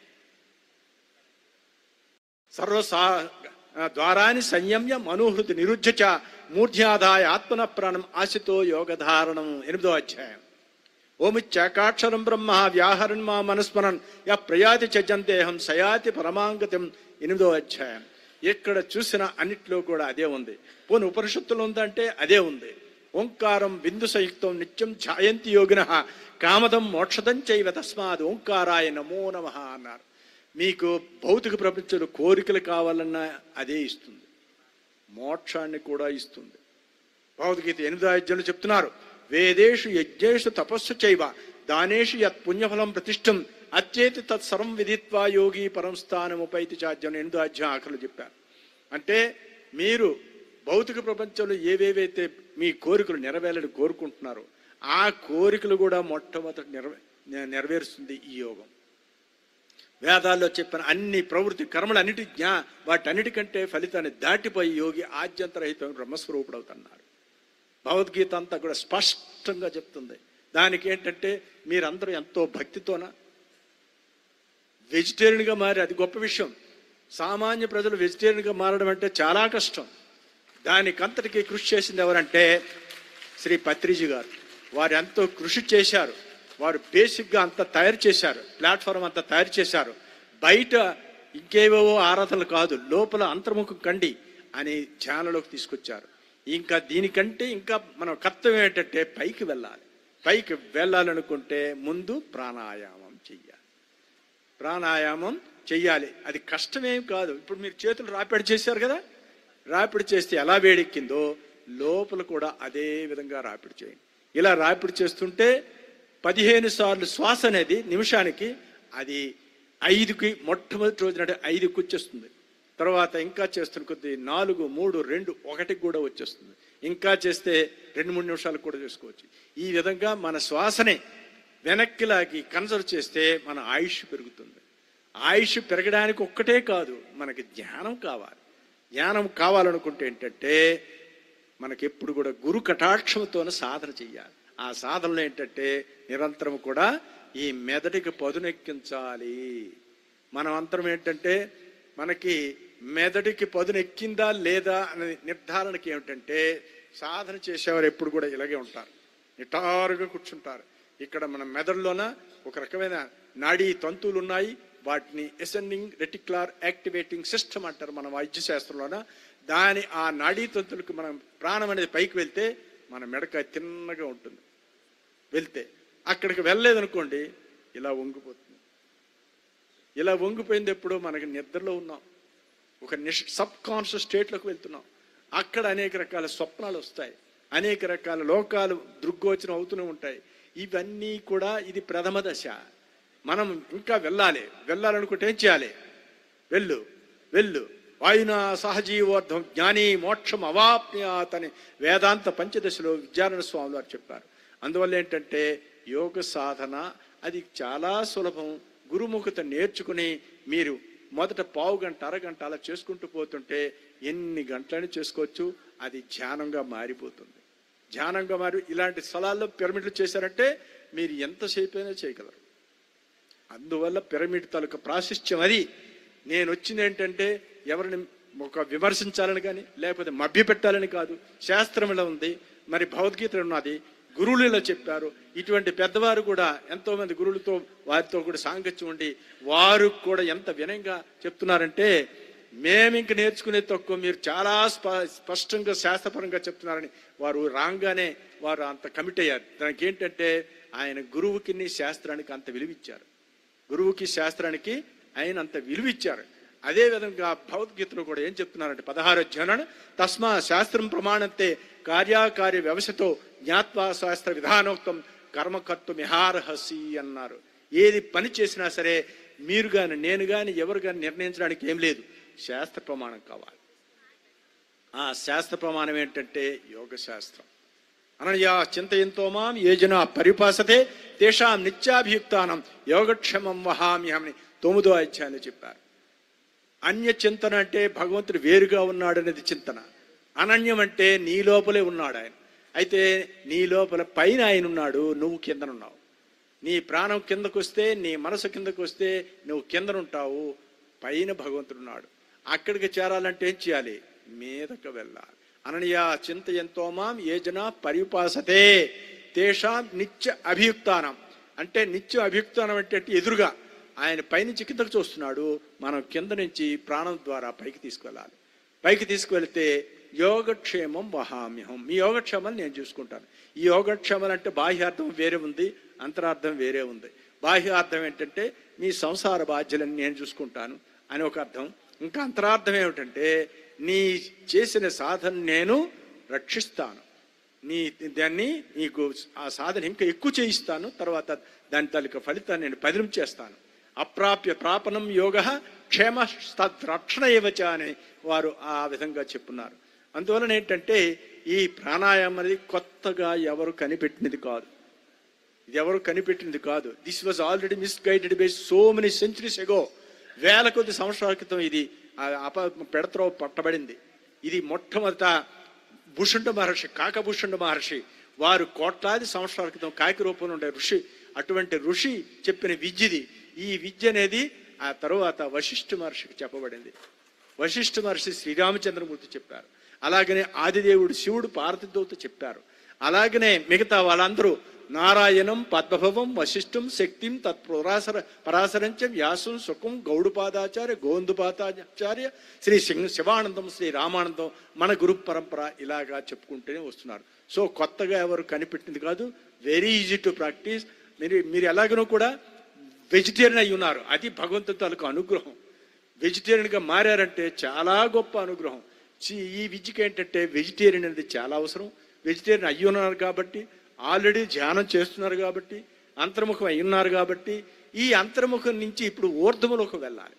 సర్వసా ద్వారాన్ని సంయమ్య మనోహృతి నిరుద్ధ చ మూర్ధ్యాదాయ ఆత్మన ప్రాణం ఆశితో యోగధారణం ఎనిమిదో అధ్యాయం ఓమిత్యాకాక్షరం బ్రహ్మ వ్యాహరన్ మా మనస్మరన్ య ప్రయాతి చజంతేహం సయాతి పరమాంగతం ఎనిమిదో అధ్యాయం ఎక్కడ చూసినా అన్నిట్లో కూడా అదే ఉంది పోని ఉపనిషత్తులు ఉందంటే అదే ఉంది ఓంకారం బిందు సంయుక్తం నిత్యం ఛాయంతి యోగిన కామదం మోక్షదం చైవ తస్మాత్ ఓంకారాయ నమో నమ అన్నారు మీకు భౌతిక ప్రపంచంలో కోరికలు కావాలన్నా అదే ఇస్తుంది మోక్షాన్ని కూడా ఇస్తుంది భగవద్గీత ఎనిమిదో అధ్యాయంలో చెప్తున్నారు వేదేషు యజ్ఞేషు తపస్సు చైవ దానేషు యత్ పుణ్యఫలం ప్రతిష్టం అత్యేతి తత్సర్వం విదిత్వా యోగి పరం స్థానముపైతి చాధ్యం ఎనిమిదో అధ్యాయం ఆఖరులు చెప్పారు అంటే మీరు భౌతిక ప్రపంచంలో ఏవేవైతే మీ కోరికలు నెరవేరాలని కోరుకుంటున్నారో ఆ కోరికలు కూడా మొట్టమొదటి నెరవే నెరవేరుస్తుంది ఈ యోగం వేదాల్లో చెప్పిన అన్ని ప్రవృత్తి కర్మలన్నిటి జ్ఞా వాటన్నిటికంటే ఫలితాన్ని దాటిపోయి యోగి ఆద్యంతరహితం బ్రహ్మస్వరూపుడు అవుతున్నారు భగవద్గీత అంతా కూడా స్పష్టంగా చెప్తుంది దానికి ఏంటంటే మీరందరూ ఎంతో భక్తితోన వెజిటేరియన్గా మారి అది గొప్ప విషయం సామాన్య ప్రజలు వెజిటేరియన్గా మారడం అంటే చాలా కష్టం దానికంతటికి కృషి చేసింది ఎవరంటే శ్రీ పత్రిజీ గారు వారు ఎంతో కృషి చేశారు వారు బేసిక్గా అంతా తయారు చేశారు ప్లాట్ఫామ్ అంతా తయారు చేశారు బయట ఇంకేవేవో ఆరాధనలు కాదు లోపల అంతర్ముఖం కండి అని ధ్యానంలోకి తీసుకొచ్చారు ఇంకా దీనికంటే ఇంకా మన కర్తవ్యం ఏంటంటే పైకి వెళ్ళాలి పైకి వెళ్ళాలనుకుంటే ముందు ప్రాణాయామం చెయ్యాలి ప్రాణాయామం చెయ్యాలి అది కష్టమేం కాదు ఇప్పుడు మీరు చేతులు రాపిడి చేశారు కదా రాపిడి చేస్తే ఎలా వేడెక్కిందో లోపల కూడా అదే విధంగా రాపిడి చేయండి ఇలా రాపిడి చేస్తుంటే పదిహేను సార్లు శ్వాస అనేది నిమిషానికి అది ఐదుకి మొట్టమొదటి రోజున అంటే ఐదుకి వచ్చేస్తుంది తర్వాత ఇంకా చేస్తున్న కొద్ది నాలుగు మూడు రెండు ఒకటికి కూడా వచ్చేస్తుంది ఇంకా చేస్తే రెండు మూడు నిమిషాలకు కూడా చేసుకోవచ్చు ఈ విధంగా మన శ్వాసని వెనక్కి లాగి కన్సర్వ్ చేస్తే మన ఆయుష్ పెరుగుతుంది ఆయుష్ పెరగడానికి ఒక్కటే కాదు మనకి జ్ఞానం కావాలి జ్ఞానం కావాలనుకుంటే ఏంటంటే మనకి ఎప్పుడు కూడా గురు కటాక్షంతో సాధన చెయ్యాలి ఆ సాధనలో ఏంటంటే నిరంతరం కూడా ఈ మెదడికి పదునెక్కించాలి మనం అంతరం ఏంటంటే మనకి మెదడికి పదునెక్కిందా లేదా అనే నిర్ధారణకి ఏమిటంటే సాధన చేసేవారు ఎప్పుడు కూడా ఇలాగే ఉంటారు నిటారుగా కూర్చుంటారు ఇక్కడ మన మెదడులోన ఒక రకమైన నాడీ తంతువులు ఉన్నాయి వాటిని ఎసెండింగ్ రెటిక్యులర్ యాక్టివేటింగ్ సిస్టమ్ అంటారు మన వైద్య శాస్త్రంలోన దాని ఆ నాడీ తంతులకు మనం ప్రాణం అనేది పైకి వెళ్తే మన మెడకాయ తిన్నగా ఉంటుంది వెళ్తే అక్కడికి వెళ్ళలేదనుకోండి ఇలా వంగిపోతుంది ఇలా వంగిపోయింది ఎప్పుడు మనకి నిద్రలో ఉన్నాం ఒక నిష్ సబ్ కాన్షియస్ స్టేట్లోకి వెళ్తున్నాం అక్కడ అనేక రకాల స్వప్నాలు వస్తాయి అనేక రకాల లోకాలు దృగ్గోచనం అవుతూనే ఉంటాయి ఇవన్నీ కూడా ఇది ప్రథమ దశ మనం ఇంకా వెళ్ళాలి వెళ్ళాలనుకుంటే ఏం చేయాలి వెళ్ళు వెళ్ళు వాయున సహజీవోర్ధం జ్ఞాని మోక్షం అవాప్యాత్ అని వేదాంత పంచదశలో విద్యారణ్య స్వామి వారు చెప్పారు అందువల్ల ఏంటంటే యోగ సాధన అది చాలా సులభం గురుముఖత నేర్చుకుని మీరు మొదట పావు గంట అరగంట అలా చేసుకుంటూ పోతుంటే ఎన్ని గంటలని చేసుకోవచ్చు అది ధ్యానంగా మారిపోతుంది ధ్యానంగా మారి ఇలాంటి స్థలాల్లో పిరమిడ్లు చేశారంటే మీరు ఎంతసేపు అయినా చేయగలరు అందువల్ల పిరమిడ్ తాలూకా ప్రాశిష్ట్యం అది నేను వచ్చింది ఏంటంటే ఎవరిని ఒక విమర్శించాలని కానీ లేకపోతే మభ్యపెట్టాలని కాదు శాస్త్రం ఇలా ఉంది మరి భగవద్గీత ఉన్నది గురువులు ఇలా చెప్పారు ఇటువంటి పెద్దవారు కూడా ఎంతో మంది గురువులతో వారితో కూడా సాంగత్యం ఉండి వారు కూడా ఎంత వినయంగా చెప్తున్నారంటే మేము ఇంక నేర్చుకునే తక్కువ మీరు చాలా స్ప స్పష్టంగా శాస్త్రపరంగా చెప్తున్నారని వారు రాగానే వారు అంత కమిట్ అయ్యారు దానికి ఏంటంటే ఆయన గురువుకి శాస్త్రానికి అంత విలువిచ్చారు గురువుకి శాస్త్రానికి ఆయన అంత విలువిచ్చారు అదే విధంగా భగవద్గీతలో కూడా ఏం చెప్తున్నారంటే పదహారు జనన తస్మా శాస్త్రం ప్రమాణంతే కార్యాకార్య వ్యవస్థతో జ్ఞాత్వా శాస్త్ర విధానోక్తం కర్మకర్త మిహారహసి అన్నారు ఏది పని చేసినా సరే మీరు కానీ నేను కానీ ఎవరు కానీ నిర్ణయించడానికి ఏం లేదు శాస్త్ర ప్రమాణం కావాలి ఆ శాస్త్ర ప్రమాణం ఏంటంటే యోగ శాస్త్రం అనయా చింతయంతో మాం ఏ జన పరిపాసతే తేషాం నిత్యాభియుక్తానం యోగక్షేమం వహామ్యహమని తొమ్మిదో అధ్యాయంలో చెప్పారు అన్య చింతన అంటే భగవంతుడు వేరుగా ఉన్నాడు అనేది చింతన అనన్యం అంటే నీ లోపలే ఉన్నాడు ఆయన అయితే నీ లోపల పైన ఆయన ఉన్నాడు నువ్వు కిందనున్నావు నీ ప్రాణం కిందకు వస్తే నీ మనసు కిందకు వస్తే నువ్వు కిందనుంటావు పైన భగవంతుడు ఉన్నాడు అక్కడికి చేరాలంటే ఏం చేయాలి మీదకు వెళ్ళాలి అననీయ చింత ఎంతో మాం ఏ జన పరిపాసతే తేషాం నిత్య అభియుక్తానం అంటే నిత్య అభియుక్తానం అంటే ఎదురుగా ఆయన పైనుంచి కిందకు చూస్తున్నాడు మనం కింద నుంచి ప్రాణం ద్వారా పైకి తీసుకువెళ్ళాలి పైకి తీసుకువెళ్తే యోగక్షేమం వహామ్యహం మీ యోగక్షేమాన్ని నేను చూసుకుంటాను ఈ యోగక్షేమం అంటే బాహ్యార్థం వేరే ఉంది అంతరార్థం వేరే ఉంది బాహ్యార్థం ఏంటంటే మీ సంసార బాధ్యలను నేను చూసుకుంటాను అని ఒక అర్థం ఇంకా అంతరార్థం ఏమిటంటే నీ చేసిన సాధన నేను రక్షిస్తాను నీ దాన్ని నీకు ఆ సాధన ఇంకా ఎక్కువ చేయిస్తాను తర్వాత దాని తాలూకా ఫలితాన్ని నేను పదిలం చేస్తాను అప్రాప్య ప్రాపణం యోగ క్షేమ తద్రక్షణ ఏవచ అని వారు ఆ విధంగా చెప్పున్నారు అందువలన ఏంటంటే ఈ ప్రాణాయామం అనేది కొత్తగా ఎవరు కనిపెట్టినది కాదు ఇది ఎవరు కనిపెట్టినది కాదు this was already misguided by so many centuries ago వేల కొద్ది సంవత్సరాల క్రితం ఇది ఆ అప పెడత్రో పట్టబడింది ఇది మొట్టమొదట భూషుండ మహర్షి కాకభూషుండ మహర్షి వారు కోట్లాది సంవత్సరాల క్రితం కాకి రూపంలో ఉండే ఋషి అటువంటి ఋషి చెప్పిన విద్యది ఈ విద్య అనేది ఆ తరువాత వశిష్ఠ మహర్షికి చెప్పబడింది వశిష్ఠ మహర్షి శ్రీరామచంద్రమూర్తి చెప్పారు అలాగనే ఆదిదేవుడు శివుడు పార్వతీదేవత చెప్పారు అలాగనే మిగతా వాళ్ళందరూ నారాయణం పద్మభవం వశిష్ఠం శక్తిం తత్పరాసర పరాశరంచ వ్యాసం సుఖం గౌడుపాదాచార్య గోందుపాదాచార్య శ్రీ సింగ్ శివానందం శ్రీ రామానందం మన గురు పరంపర ఇలాగా చెప్పుకుంటూనే వస్తున్నారు సో కొత్తగా ఎవరు కనిపెట్టింది కాదు వెరీ ఈజీ టు ప్రాక్టీస్ మీరు మీరు ఎలాగనో కూడా వెజిటేరియన్ అయి ఉన్నారు అది భగవంతుని తాలూకు అనుగ్రహం వెజిటేరియన్గా మారారంటే చాలా గొప్ప అనుగ్రహం చి- ఈ విద్యకి ఏంటంటే వెజిటేరియన్ అనేది చాలా అవసరం వెజిటేరియన్ అయ్యి ఉన్నారు కాబట్టి ఆల్రెడీ ధ్యానం చేస్తున్నారు కాబట్టి అంతర్ముఖం అయి ఉన్నారు కాబట్టి ఈ అంతర్ముఖం నుంచి ఇప్పుడు ఊర్ధములోకి వెళ్ళాలి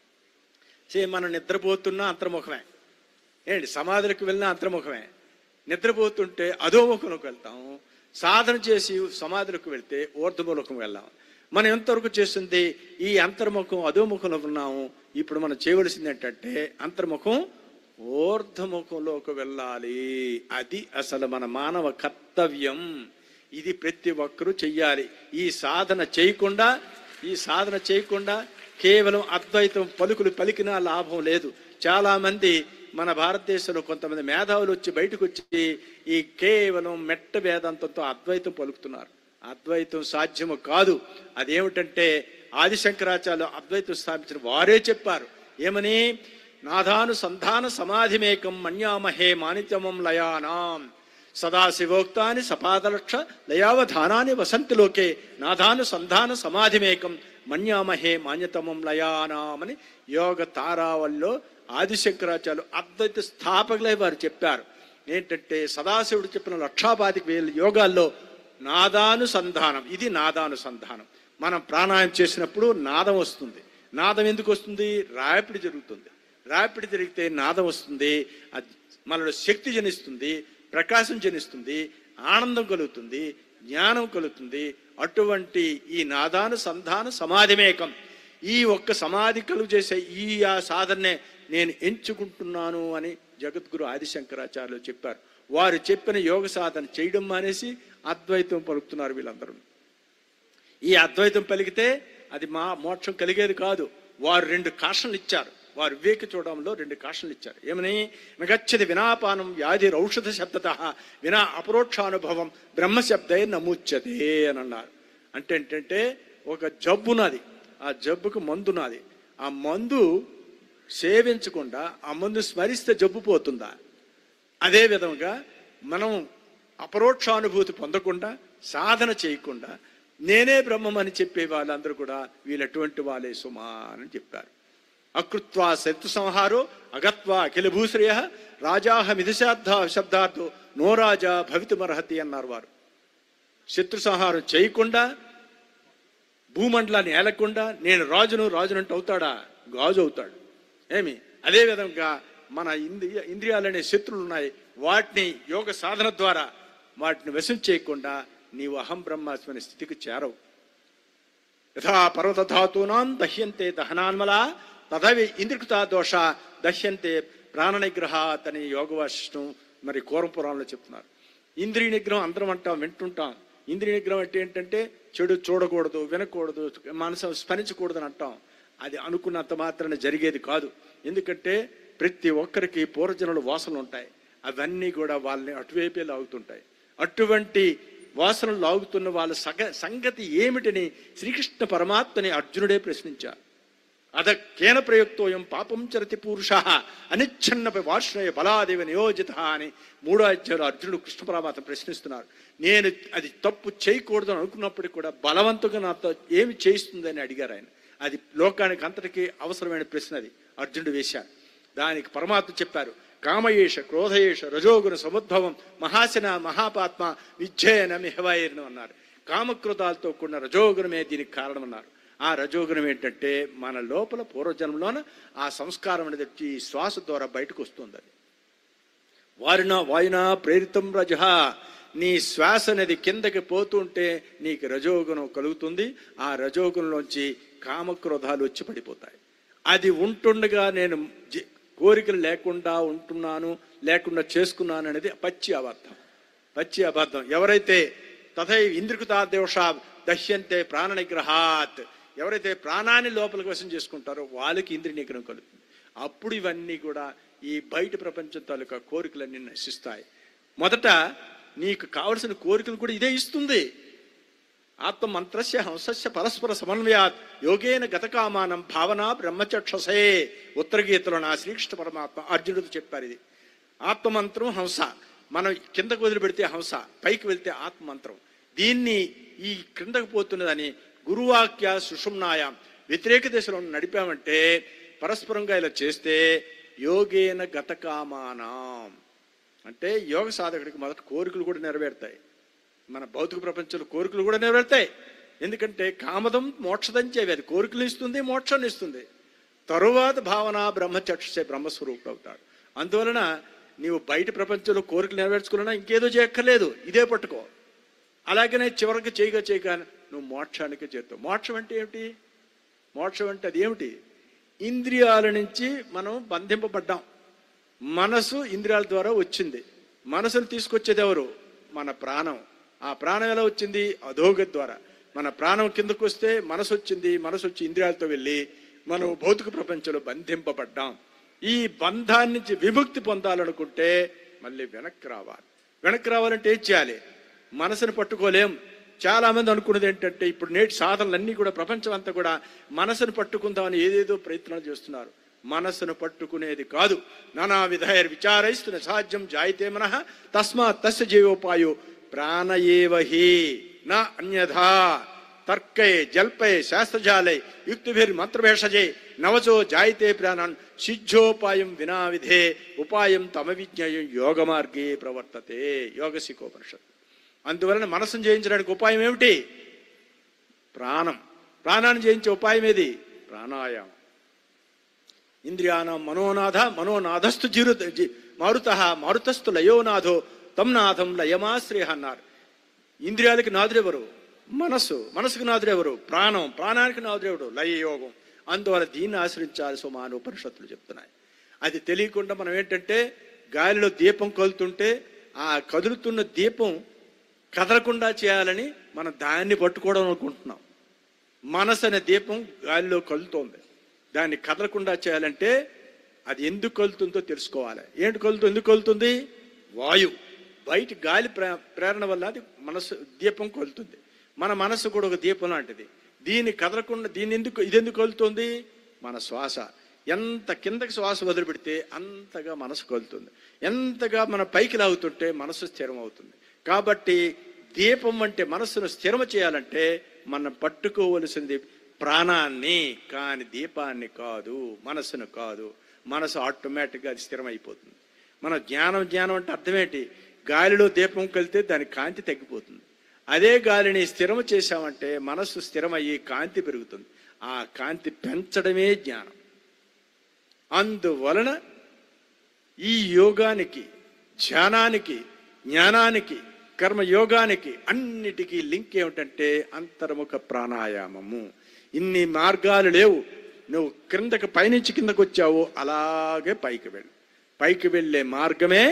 సే మనం నిద్రపోతున్నా అంతర్ముఖమే ఏంటి సమాధులకు వెళ్ళినా అంతర్ముఖమే నిద్రపోతుంటే అధోముఖంలోకి వెళ్తాం సాధన చేసి సమాధులకు వెళ్తే ఊర్ధముఖం వెళ్ళాం మనం ఎంతవరకు చేస్తుంది ఈ అంతర్ముఖం అధోముఖంలో ఉన్నాము ఇప్పుడు మనం చేయవలసింది ఏంటంటే అంతర్ముఖం ఊర్ధముఖంలోకి వెళ్ళాలి అది అసలు మన మానవ కర్తవ్యం ఇది ప్రతి ఒక్కరూ చెయ్యాలి ఈ సాధన చేయకుండా ఈ సాధన చేయకుండా కేవలం అద్వైతం పలుకులు పలికినా లాభం లేదు చాలా మంది మన భారతదేశంలో కొంతమంది మేధావులు వచ్చి బయటకు వచ్చి ఈ కేవలం మెట్ట వేదాంతంతో అద్వైతం పలుకుతున్నారు అద్వైతం సాధ్యము కాదు అదేమిటంటే ఆదిశంకరాచార్య అద్వైతం స్థాపించిన వారే చెప్పారు ఏమని నాథానుసంధాన సమాధిమేకం మన్యామహే మానిత్యమం లయానాం సదాశివోక్తాని సపాదలక్ష లయావధానాన్ని వసంతి లోకే నాథానుసంధాన సమాధిమేకం మన్యామహే మాన్యతమం లయానామని యోగ తారావల్లో ఆదిశంకరాచార్యులు అద్వైత స్థాపకులై వారు చెప్పారు ఏంటంటే సదాశివుడు చెప్పిన లక్షాపాతికి వేల యోగాల్లో నాదానుసంధానం ఇది నాదానుసంధానం మనం ప్రాణాయామం చేసినప్పుడు నాదం వస్తుంది నాదం ఎందుకు వస్తుంది రాపిడి జరుగుతుంది రాపిడి జరిగితే నాదం వస్తుంది అది మనలో శక్తి జనిస్తుంది ప్రకాశం జనిస్తుంది ఆనందం కలుగుతుంది జ్ఞానం కలుగుతుంది అటువంటి ఈ నాదానుసంధాన సమాధిమేకం ఈ ఒక్క సమాధి కలుగు చేసే ఈ ఆ సాధనే నేను ఎంచుకుంటున్నాను అని జగద్గురు ఆదిశంకరాచార్యులు చెప్పారు వారు చెప్పిన యోగ సాధన చేయడం మానేసి అద్వైతం పలుకుతున్నారు వీళ్ళందరూ ఈ అద్వైతం పలికితే అది మా మోక్షం కలిగేది కాదు వారు రెండు కాషన్లు ఇచ్చారు వారు వివేక చూడంలో రెండు కాషన్లు ఇచ్చారు ఏమని నగచ్చది వినాపానం వ్యాధి ఔషధ శబ్దత వినా అపరోక్షానుభవం బ్రహ్మశబ్దే నముచ్చతే అని అన్నారు అంటే ఏంటంటే ఒక జబ్బున్నది ఆ జబ్బుకు మందున్నది ఆ మందు సేవించకుండా ఆ మందు స్మరిస్తే జబ్బు పోతుందా అదే విధంగా మనం అపరోక్షానుభూతి పొందకుండా సాధన చేయకుండా నేనే బ్రహ్మం అని చెప్పే వాళ్ళందరూ కూడా వీళ్ళటువంటి వాళ్ళే సుమా అని చెప్పారు అకృత్వా శత్రు సంహారో అగత్వా అఖిల భూశ్రయ రాజాహ మిథశార్థ శబ్దార్థో నో రాజా భవితుమర్హతి అన్నారు వారు శత్రు సంహారం చేయకుండా భూమండలాన్ని ఏలకుండా నేను రాజును రాజునంటూ అవుతాడా గాజు అవుతాడు ఏమి అదే విధంగా మన ఇంద్రియ ఇంద్రియాలనే శత్రువులు ఉన్నాయి వాటిని యోగ సాధన ద్వారా వాటిని వశం చేయకుండా నీవు అహం బ్రహ్మాస్మి అనే స్థితికి చేరవు యథా పర్వతధాతూనాం దహ్యంతే దహనాన్మల తదవి ఇంద్రికృత దోష దహ్యంతే ప్రాణ నిగ్రహాత్ అని యోగ వాసిష్టం మరి కోరపురాణంలో చెప్తున్నారు ఇంద్రియ నిగ్రహం అందరం అంటాం వింటుంటాం ఇంద్రియ నిగ్రహం అంటే ఏంటంటే చెడు చూడకూడదు వినకూడదు మనసు స్మరించకూడదు అని అంటాం అది అనుకున్నంత మాత్రాన జరిగేది కాదు ఎందుకంటే ప్రతి ఒక్కరికి పూర్వజనుల వాసనలు ఉంటాయి అవన్నీ కూడా వాళ్ళని అటువైపే లాగుతుంటాయి అటువంటి వాసనలు లాగుతున్న వాళ్ళ సగ సంగతి ఏమిటని శ్రీకృష్ణ పరమాత్మని అర్జునుడే ప్రశ్నించారు అద కేన ప్రయుక్తోయం పాపం చరతి పురుష అనిచ్ఛన్న వార్ష్ణయ బలాదేవ నియోజిత అని మూడో అధ్యాయులు అర్జునుడు కృష్ణ పరమాత్మ ప్రశ్నిస్తున్నారు నేను అది తప్పు చేయకూడదు అని అనుకున్నప్పటికీ కూడా బలవంతంగా నాతో ఏమి చేయిస్తుందని అడిగారు ఆయన అది లోకానికి అంతటికీ అవసరమైన ప్రశ్న అది అర్జునుడు వేశారు దానికి పరమాత్మ చెప్పారు కామయేష క్రోధయేష రజోగుణ సముద్భవం మహాశన మహాపాత్మ విజ్జయన మిహవాయిర్ను అన్నారు కామక్రోధాలతో కూడిన రజోగుణమే దీనికి కారణమన్నారు ఆ రజోగుణం ఏంటంటే మన లోపల పూర్వజన్మలోన ఆ సంస్కారం అనేది వచ్చి ఈ శ్వాస ద్వారా బయటకు వస్తుంది అది వారిన వాయున ప్రేరితం రజ నీ శ్వాస అనేది కిందకి పోతుంటే నీకు రజోగుణం కలుగుతుంది ఆ రజోగుణంలోంచి కామక్రోధాలు వచ్చి పడిపోతాయి అది ఉంటుండగా నేను జి- కోరికలు లేకుండా ఉంటున్నాను లేకుండా చేసుకున్నాను అనేది పచ్చి అబద్ధం పచ్చి అబద్ధం ఎవరైతే తథై ఇంద్రికృతా దోష దహ్యంతే ప్రాణ నిగ్రహాత్ ఎవరైతే ప్రాణాన్ని లోపలికి వశం చేసుకుంటారో వాళ్ళకి ఇంద్రియ నిగ్రహం కలుగుతుంది అప్పుడు ఇవన్నీ కూడా ఈ బయట ప్రపంచం తాలూకా కోరికలన్నీ నశిస్తాయి మొదట నీకు కావలసిన కోరికలు కూడా ఇదే ఇస్తుంది ఆత్మ మంత్రస్య హంసస్య పరస్పర సమన్వయాత్ యోగేన గతకామానం భావన బ్రహ్మచక్షసే ఉత్తర గీతలో నా శ్రీకృష్ణ పరమాత్మ అర్జునుడితో చెప్పారు ఇది ఆత్మమంత్రం హంస మనం కిందకు వదిలిపెడితే హంస పైకి వెళ్తే ఆత్మమంత్రం దీన్ని ఈ క్రిందకు పోతున్నదని గురువాక్య సుషుమ్నాయ వ్యతిరేక దిశలో నడిపామంటే పరస్పరంగా ఇలా చేస్తే యోగేన గతకామానం అంటే యోగ సాధకుడికి మొదట కోరికలు కూడా నెరవేరుతాయి మన భౌతిక ప్రపంచంలో కోరికలు కూడా నెరవేరుతాయి ఎందుకంటే కామదం మోక్షదంచేవి అది కోరికలు ఇస్తుంది మోక్షాన్ని ఇస్తుంది తరువాత భావన బ్రహ్మచక్షసే బ్రహ్మస్వరూపుడు అవుతాడు అందువలన నీవు బయట ప్రపంచంలో కోరికలు నెరవేర్చుకున్నా ఇంకేదో చేయక్కర్లేదు ఇదే పట్టుకో అలాగనే చివరికి చేయగా చేయగా నువ్వు మోక్షానికి చేరుతావు మోక్షం అంటే ఏమిటి మోక్షం అంటే అది ఏమిటి ఇంద్రియాల నుంచి మనం బంధింపబడ్డాం మనసు ఇంద్రియాల ద్వారా వచ్చింది మనసును తీసుకొచ్చేది ఎవరు మన ప్రాణం ఆ ప్రాణం ఎలా వచ్చింది అధోగతి ద్వారా మన ప్రాణం కిందకు వస్తే మనసు వచ్చింది మనసు వచ్చి ఇంద్రియాలతో వెళ్ళి మనం భౌతిక ప్రపంచంలో బంధింపబడ్డాం ఈ బంధాన్ని నుంచి విముక్తి పొందాలనుకుంటే మళ్ళీ వెనక్కి రావాలి వెనక్కి రావాలంటే ఏం చేయాలి మనసును పట్టుకోలేం చాలా మంది అనుకున్నది ఏంటంటే ఇప్పుడు నేటి సాధనలన్నీ కూడా ప్రపంచం అంతా కూడా మనసును పట్టుకుందామని ఏదేదో ప్రయత్నాలు చేస్తున్నారు మనసును పట్టుకునేది కాదు నానా విధైర్ విచారైస్తున్న సాధ్యం జాయితే మనః తస్మాత్ తస్య జీవోపాయో ప్రాణయేవహి నా అన్యథా తర్కై జల్పై శాస్త్రజాలై యుక్తిభిర్ మంత్రభేషజే నవచో జాయితే ప్రాణాన్ సిద్ధోపాయం వినా విధే ఉపాయం తమ విజ్ఞాయం యోగ మార్గే ప్రవర్తతే యోగ శిఖోపనిషత్ అందువలన మనసును జయించడానికి ఉపాయం ఏమిటి ప్రాణం ప్రాణాన్ని జయించే ఉపాయం ఏది ప్రాణాయామం ఇంద్రియానం మనోనాథ మనోనాథస్తు జీరు జి- మారుత మారుతస్తు లయోనాథో తం నాథం లయమాశ్రయ అన్నారు ఇంద్రియాలకి నాదుడెవరు మనస్సు మనసుకు నాదుడెవరు ప్రాణం ప్రాణానికి నాదుడెవడు లయయోగం అందువల్ల దీన్ని ఆశ్రయించాలి సుమాను ఉపనిషత్తులు చెప్తున్నాయి అది తెలియకుండా మనం ఏంటంటే గాలిలో దీపం కలుతుంటే ఆ కదులుతున్న దీపం కదలకుండా చేయాలని మనం దాన్ని పట్టుకోవడం అనుకుంటున్నాం మనసు అనే దీపం గాలిలో కలుతోంది దాన్ని కదలకుండా చేయాలంటే అది ఎందుకు కలుతుందో తెలుసుకోవాలి ఏంటి కలుతుంది ఎందుకు కలుతుంది వాయువు బయట గాలి ప్రే- ప్రేరణ వల్ల అది మనసు దీపం కలుతుంది మన మనసు కూడా ఒక దీపం లాంటిది దీన్ని కదలకుండా దీన్ని ఎందుకు ఇది ఎందుకు కలుతుంది మన శ్వాస ఎంత కిందకి శ్వాస వదిలిపెడితే అంతగా మనసు కలుతుంది ఎంతగా మన పైకి లాగుతుంటే మనసు స్థిరం అవుతుంది కాబట్టి దీపం అంటే మనస్సును స్థిరం చేయాలంటే మనం పట్టుకోవలసింది ప్రాణాన్ని కాని దీపాన్ని కాదు మనస్సును కాదు మనసు ఆటోమేటిక్గా అది స్థిరమైపోతుంది మన జ్ఞానం జ్ఞానం అంటే అర్థమేంటి గాలిలో దీపం కలితే దాని కాంతి తగ్గిపోతుంది అదే గాలిని స్థిరం చేశామంటే మనస్సు స్థిరమయ్యి కాంతి పెరుగుతుంది ఆ కాంతి పెంచడమే జ్ఞానం అందువలన ఈ యోగానికి ధ్యానానికి జ్ఞానానికి కర్మయోగానికి అన్నిటికీ లింక్ ఏమిటంటే అంతర్ముఖ ప్రాణాయామము ఇన్ని మార్గాలు లేవు నువ్వు క్రిందకి పైనుంచి కిందకు వచ్చావు అలాగే పైకి వెళ్ళు పైకి వెళ్ళే మార్గమే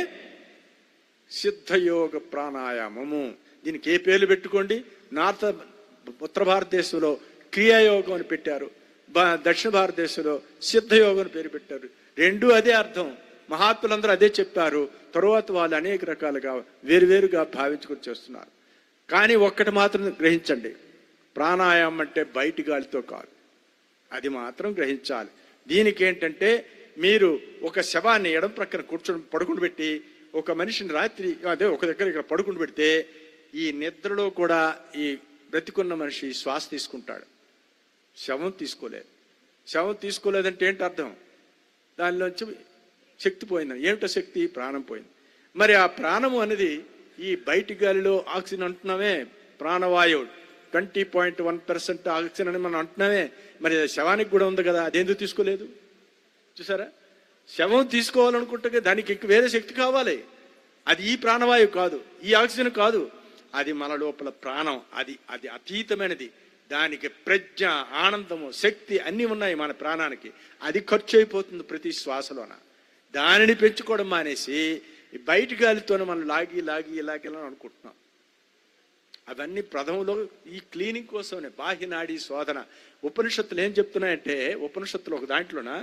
సిద్ధయోగ ప్రాణాయామము దీనికి ఏ పేర్లు పెట్టుకోండి నార్త్ ఉత్తర భారతదేశంలో క్రియాయోగం అని పెట్టారు బ- దక్షిణ భారతదేశంలో సిద్ధయోగం అని పేరు పెట్టారు రెండు అదే అర్థం మహాత్ములందరూ అదే చెప్పారు తరువాత వాళ్ళు అనేక రకాలుగా వేరువేరుగా భావించుకొని చేస్తున్నారు కానీ ఒక్కటి మాత్రం గ్రహించండి ప్రాణాయామం అంటే బయటి గాలితో కాదు అది మాత్రం గ్రహించాలి దీనికి ఏంటంటే మీరు ఒక శవాన్ని ఎడం ప్రక్కన కూర్చొని పడుకుని పెట్టి ఒక మనిషిని రాత్రి అదే ఒక దగ్గర ఇక్కడ పడుకుని పెడితే ఈ నిద్రలో కూడా ఈ బ్రతికున్న మనిషి శ్వాస తీసుకుంటాడు శవం తీసుకోలేదు శవం తీసుకోలేదంటే ఏంటి అర్థం దానిలోంచి శక్తి పోయింది ఏమిటో శక్తి ప్రాణం పోయింది మరి ఆ ప్రాణము అనేది ఈ బయటి గాలిలో ఆక్సిజన్ అంటున్నామే ప్రాణవాయువు twenty point one percent oxygen అని మనం అంటున్నామే మరి అది శవానికి కూడా ఉంది కదా అదెందుకు తీసుకోలేదు చూసారా శవం తీసుకోవాలనుకుంటే దానికి ఇంక వేరే శక్తి కావాలి అది ఈ ప్రాణవాయువు కాదు ఈ ఆక్సిజన్ కాదు అది మన లోపల ప్రాణం అది అది అతీతమైనది దానికి ప్రజ్ఞ ఆనందము శక్తి అన్నీ ఉన్నాయి మన ప్రాణానికి అది ఖర్చు అయిపోతుంది ప్రతి శ్వాసలోన దానిని పెంచుకోవడం మానేసి ఈ బయటి గాలితోనే మనం లాగి లాగి ఇలాగి ఇలా అనుకుంటున్నాం అవన్నీ ప్రథమలో ఈ క్లీనింగ్ కోసమే బాహ్య నాడీ శోధన ఉపనిషత్తులు ఏం చెప్తున్నాయంటే ఉపనిషత్తులు ఒక దాంట్లోన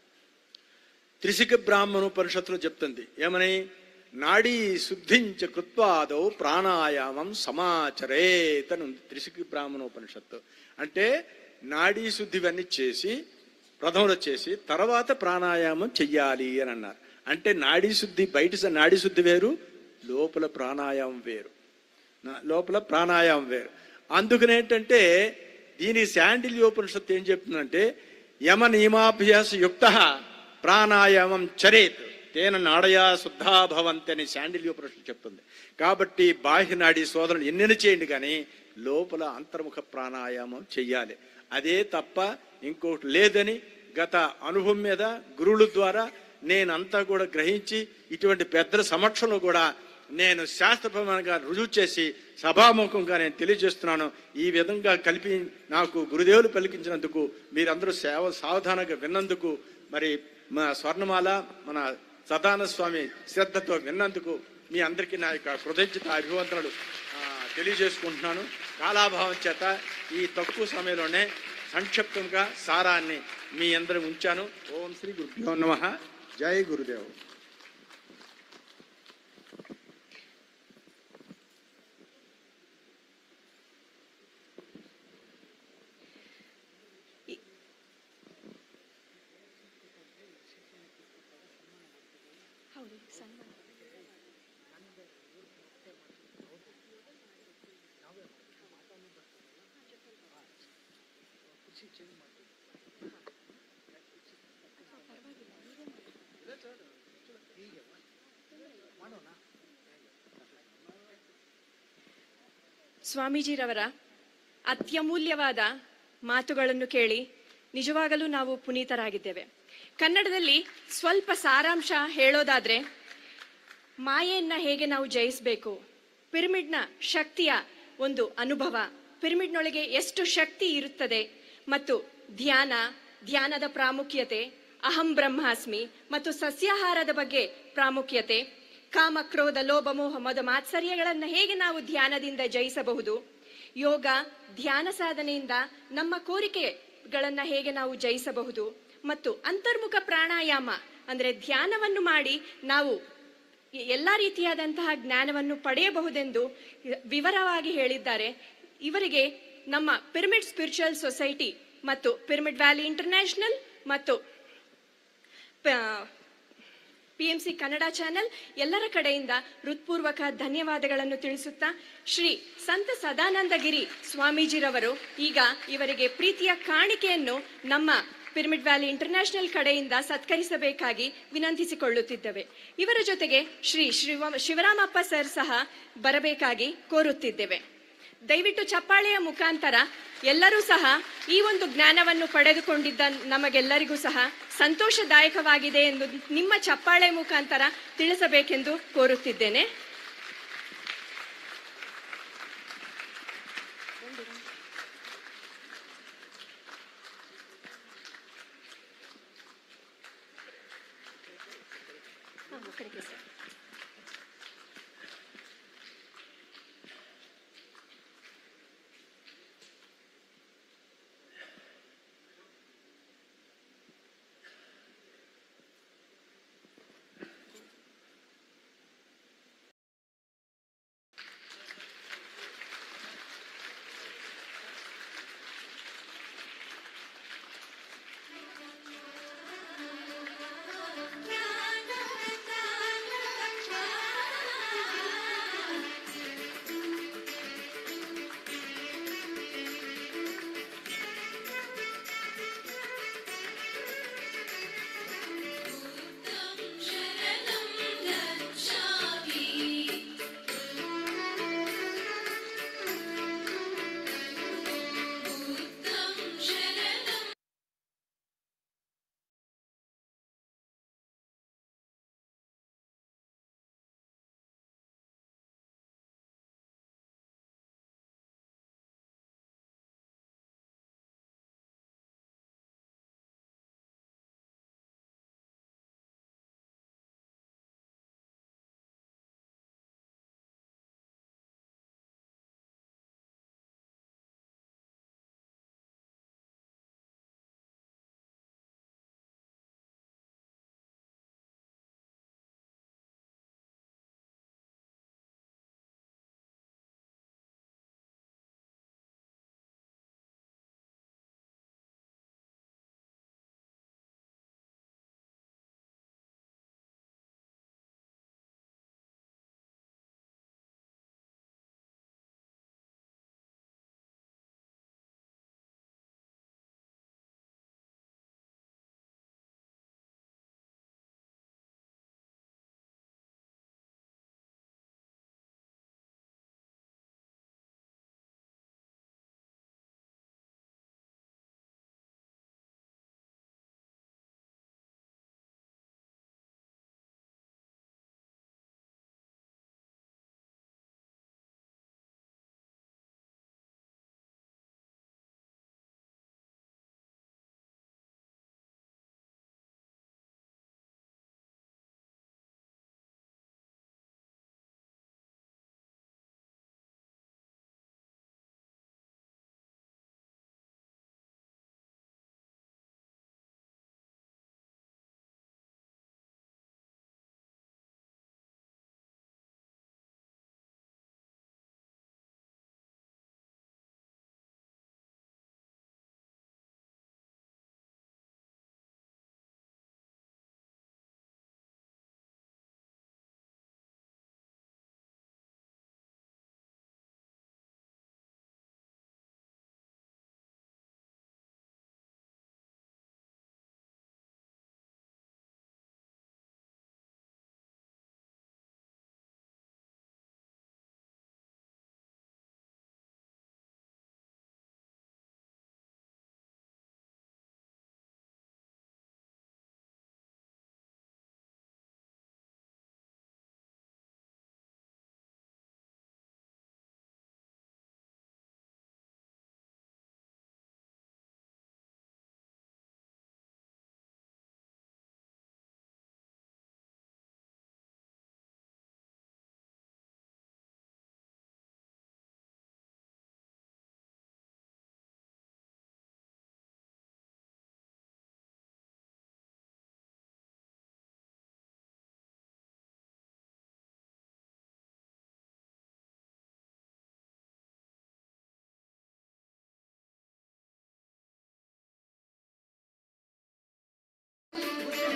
త్రిశిక బ్రాహ్మణ ఉపనిషత్తులో చెప్తుంది ఏమని నాడీ శుద్ధించ కృత్వాదౌ ప్రాణాయామం సమాచరేత్ అని ఉంది త్రిశిక బ్రాహ్మణ ఉపనిషత్తు అంటే నాడీ శుద్ధి ఇవన్నీ చేసి ప్రథమలో చేసి తర్వాత ప్రాణాయామం చెయ్యాలి అని అన్నారు అంటే నాడీ శుద్ధి బయట స- నాడీ శుద్ధి వేరు లోపల ప్రాణాయామం వేరు నా- లోపల ప్రాణాయామం వేరు అందుకని ఏంటంటే దీని శాండిల్యోపనిషత్తు ఏం చెప్తుందంటే యమ నియమాభ్యాస యుక్త ప్రాణాయామం చరేత్ తేన నాడయా శుద్ధా భవంతి అని శాండిల్యోపనిషత్తు చెప్తుంది కాబట్టి బాహ్య నాడీ శోధనలు ఎన్నెన్ని చేయండి కానీ లోపల అంతర్ముఖ ప్రాణాయామం చెయ్యాలి అదే తప్ప ఇంకోటి లేదని గత అనుభవం మీద గురువుల ద్వారా నేనంతా కూడా గ్రహించి ఇటువంటి పెద్దల సమక్షంలో కూడా నేను శాస్త్రపరమంగా రుజువు చేసి సభాముఖంగా నేను తెలియజేస్తున్నాను ఈ విధంగా కలిపి నాకు గురుదేవులు పలికించినందుకు మీరందరూ సేవ సావధానంగా విన్నందుకు మరి మా స్వర్ణమాల మన సదానంద స్వామి శ్రద్ధతో విన్నందుకు మీ అందరికీ నా యొక్క కృతజ్ఞత అభివందనలు ఆ, తెలియజేసుకుంటున్నాను కాలాభావం చేత ఈ తక్కువ సమయంలోనే సంక్షిప్తంగా సారాన్ని మీ అందరం ఉంచాను ఓం శ్రీ గురుభ్యో నమ జై గురుదేవ్ ಹೌದು ಸನ್ಮಾನ ಸ್ವಾಮೀಜಿರವರ ಅತ್ಯಮೂಲ್ಯವಾದ ಮಾತುಗಳನ್ನು ಕೇಳಿ ನಿಜವಾಗಲೂ ನಾವು ಪುನೀತರಾಗಿದ್ದೇವೆ ಕನ್ನಡದಲ್ಲಿ ಸ್ವಲ್ಪ ಸಾರಾಂಶ ಹೇಳೋದಾದ್ರೆ ಮಾಯೆಯನ್ನ ಹೇಗೆ ನಾವು ಜಯಿಸಬೇಕು ಪಿರಮಿಡ್ನ ಶಕ್ತಿಯ ಒಂದು ಅನುಭವ ಪಿರಮಿಡ್ನೊಳಗೆ ಎಷ್ಟು ಶಕ್ತಿ ಇರುತ್ತದೆ ಮತ್ತು ಧ್ಯಾನ ಧ್ಯಾನದ ಪ್ರಾಮುಖ್ಯತೆ ಅಹಂ ಬ್ರಹ್ಮಾಸ್ಮಿ ಮತ್ತು ಸಸ್ಯಾಹಾರದ ಬಗ್ಗೆ ಪ್ರಾಮುಖ್ಯತೆ ಕಾಮ ಕ್ರೋಧ ಲೋಭ ಮೋಹ ಮದ ಮಾತ್ಸರ್ಯಗಳನ್ನು ಹೇಗೆ ನಾವು ಧ್ಯಾನದಿಂದ ಜಯಿಸಬಹುದು ಯೋಗ ಧ್ಯಾನ ಸಾಧನೆಯಿಂದ ನಮ್ಮ ಕೋರಿಕೆಗಳನ್ನ ಹೇಗೆ ನಾವು ಜಯಿಸಬಹುದು ಮತ್ತು ಅಂತರ್ಮುಖ ಪ್ರಾಣಾಯಾಮ ಅಂದ್ರೆ ಧ್ಯಾನವನ್ನು ಮಾಡಿ ನಾವು ಎಲ್ಲ ರೀತಿಯಾದಂತಹ ಜ್ಞಾನವನ್ನು ಪಡೆಯಬಹುದೆಂದು ವಿವರವಾಗಿ ಹೇಳಿದ್ದಾರೆ ಇವರಿಗೆ ನಮ್ಮ ಪಿರಮಿಡ್ ಸ್ಪಿರಿಚುವಲ್ ಸೊಸೈಟಿ ಮತ್ತು ಪಿರಮಿಡ್ ವ್ಯಾಲಿ ಇಂಟರ್ನ್ಯಾಷನಲ್ ಮತ್ತು P M C Kannada channel ಎಲ್ಲರ ಕಡೆಯಿಂದ ಹೃತ್ಪೂರ್ವಕ ಧನ್ಯವಾದಗಳನ್ನು ತಿಳಿಸುತ್ತಾ ಶ್ರೀ ಸಂತ ಸದಾನಂದಗಿರಿ ಸ್ವಾಮೀಜಿರವರು ಈಗ ಇವರಿಗೆ ಪ್ರೀತಿಯ ಕಾಣಿಕೆಯನ್ನು ನಮ್ಮ ಪಿರಮಿಡ್ ವ್ಯಾಲಿ ಇಂಟರ್ನ್ಯಾಷನಲ್ ಕಡೆಯಿಂದ ಸತ್ಕರಿಸಬೇಕಾಗಿ ವಿನಂತಿಸಿಕೊಳ್ಳುತ್ತಿದ್ದೇವೆ ಇವರ ಜೊತೆಗೆ ಶ್ರೀ ಶಿವ ಶಿವರಾಮಪ್ಪ ಸರ್ ಸಹ ಬರಬೇಕಾಗಿ ಕೋರುತ್ತಿದ್ದೇವೆ ದಯವಿಟ್ಟು ಚಪ್ಪಾಳೆಯ ಮುಖಾಂತರ ಎಲ್ಲರೂ ಸಹ ಈ ಒಂದು ಜ್ಞಾನವನ್ನು ಪಡೆದುಕೊಂಡಿದ್ದ ನಮಗೆಲ್ಲರಿಗೂ ಸಹ ಸಂತೋಷದಾಯಕವಾಗಿದೆ ಎಂದು ನಿಮ್ಮ ಚಪ್ಪಾಳೆ ಮುಖಾಂತರ ತಿಳಿಸಬೇಕೆಂದು ಕೋರುತ್ತಿದ್ದೇನೆ ಹಾ, ಆ ಕಡೆಗೆ ಸರ್. ಜ್ಞಾನದ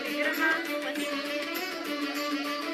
ವಿಗ್ರಹ